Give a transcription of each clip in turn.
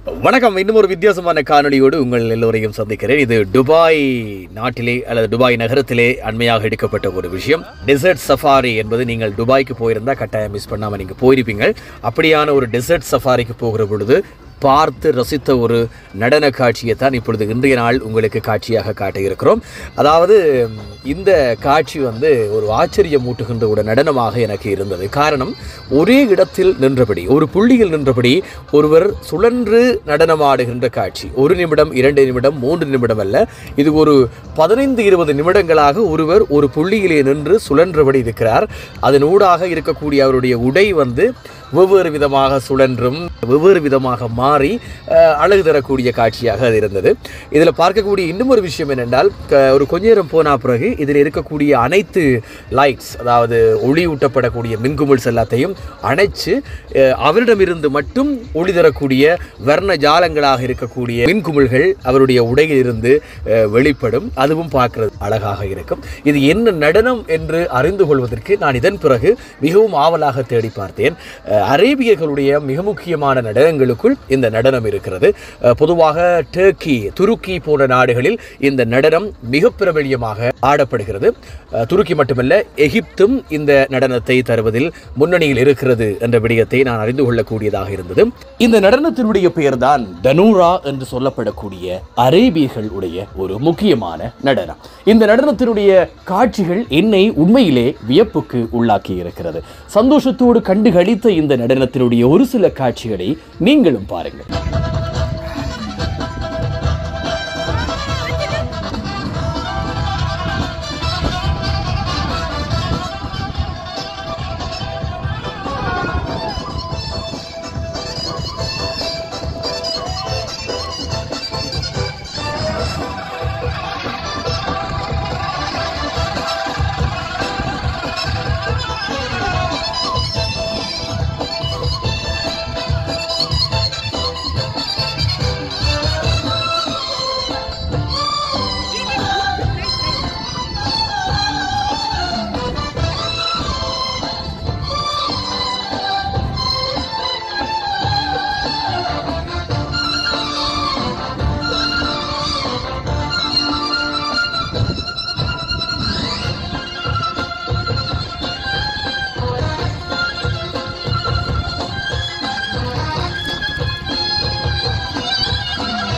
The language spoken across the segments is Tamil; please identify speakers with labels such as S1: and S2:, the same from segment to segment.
S1: வணக்கம் இன்னும் ஒரு வித்தியாசமான காணொளியோடு உங்கள் எல்லோரையும் சந்திக்கிறேன் இது துபாய் நாட்டிலே அல்லது துபாய் நகரத்திலே அண்மையாக எடுக்கப்பட்ட ஒரு விஷயம் டெசர்ட் சஃபாரி என்பது நீங்கள் துபாய்க்கு போயிருந்தா கட்டாயம் மிஸ் பண்ணாமல் நீங்கள் போயிருப்பீங்க அப்படியான ஒரு டெசர்ட் சஃபாரிக்கு போகிற பொழுது பார்த்து ரசித்த ஒரு நடன காட்சியை தான் இப்பொழுது இன்றைய நாள் உங்களுக்கு காட்சியாக காட்ட இருக்கிறோம் அதாவது இந்த காட்சி வந்து ஒரு ஆச்சரியம் மூட்டுகின்ற ஒரு நடனமாக எனக்கு இருந்தது காரணம் ஒரே இடத்தில் நின்றபடி ஒரு புள்ளியில் நின்றபடி ஒருவர் சுழன்று நடனமாடுகின்ற காட்சி ஒரு நிமிடம் இரண்டு நிமிடம் மூன்று நிமிடம் அல்ல இது ஒரு பதினைந்து இருபது நிமிடங்களாக ஒருவர் ஒரு புள்ளியிலே நின்று சுழன்றபடி இருக்கிறார் அதன் ஊடாக இருக்கக்கூடிய அவருடைய உடை வந்து வெவ்வேறு விதமாக சுழன்றும் வெவ்வேறு விதமாக மாறி அஹ், அழகு தரக்கூடிய காட்சியாக அது இருந்தது இதில் பார்க்கக்கூடிய இன்னும் ஒரு விஷயம் என்னென்றால் க- ஒரு கொஞ்ச நேரம் போன பிறகு இதில் இருக்கக்கூடிய அனைத்து லைட்ஸ் அதாவது ஒளி ஊட்டப்படக்கூடிய மின்குமிழ்ஸ் எல்லாத்தையும் அணைச்சு அஹ், அவரிடமிருந்து மட்டும் ஒளி தரக்கூடிய வர்ண ஜாலங்களாக இருக்கக்கூடிய மின்குமிழ்கள் அவருடைய உடையிலிருந்து அஹ், வெளிப்படும் அதுவும் பார்க்கிறது அழகாக இருக்கும் இது என்ன நடனம் என்று அறிந்து கொள்வதற்கு நான் இதன் பிறகு மிகவும் ஆவலாக தேடி பார்த்தேன் அஹ், அரேபியர்களுடைய மிக முக்கியமான நடனங்களுக்குள் இந்த நடனம் இருக்கிறது அஹ், பொதுவாக டர்க்கி துருக்கி போன்ற நாடுகளில் இந்த நடனம் மிக பிரபல்யமாக ஆடப்படுகிறது அஹ், துருக்கி மட்டுமல்ல எகிப்தும் இந்த நடனத்தை தருவதில் முன்னணியில் இருக்கிறது என்ற விடயத்தை நான் அறிந்து கொள்ளக்கூடியதாக இருந்தது இந்த நடனத்தினுடைய பெயர்தான் தனூரா என்று சொல்லப்படக்கூடிய அரேபியர்கள் உடைய ஒரு முக்கியமான நடனம் இந்த நடனத்தினுடைய காட்சிகள் என்னை உண்மையிலே வியப்புக்கு உள்ளாக்கி இருக்கிறது சந்தோஷத்தோடு கண்டு களித்த இந்த நடனத்தினுடைய ஒரு சில காட்சிகளை நீங்களும் பாருங்கள்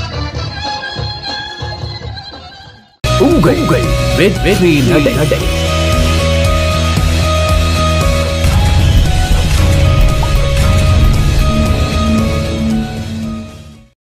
S1: உங்கள் வெற்றி நடை